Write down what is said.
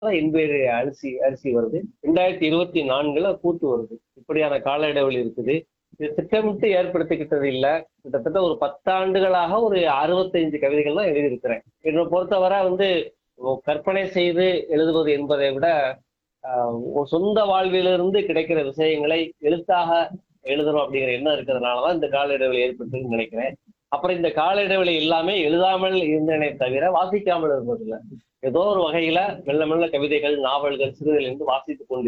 எண்பேறு அரிசி அரிசி வருது ரெண்டாயிரத்தி இருபத்தி நான்குல கூட்டு வருது இப்படியான கால இடைவெளி இருக்குது இது திட்டமிட்டு ஏற்படுத்திக்கிட்டது இல்ல கிட்டத்தட்ட ஒரு பத்தாண்டுகளாக ஒரு அறுபத்தைந்து கவிதைகள் தான் எழுதியிருக்கிறேன் என்னை பொறுத்தவரை வந்து கற்பனை செய்து எழுதுவது என்பதை விட ஆஹ், ஒரு சொந்த வாழ்விலிருந்து கிடைக்கிற விஷயங்களை எழுத்தாக எழுதணும் அப்படிங்கிற எண்ணம் இருக்கிறதுனாலதான் இந்த கால இடைவெளி ஏற்பட்டுன்னு நினைக்கிறேன் அப்புறம் இந்த கால இடைவெளி எல்லாமே எழுதாமல் இருந்தேனே தவிர வாசிக்காமல் இருந்ததில்லை ஏதோ ஒரு வகையில மெல்ல மெல்ல கவிதைகள் நாவல்கள் சிறுகள் என்று வாசித்துக் கொண்டு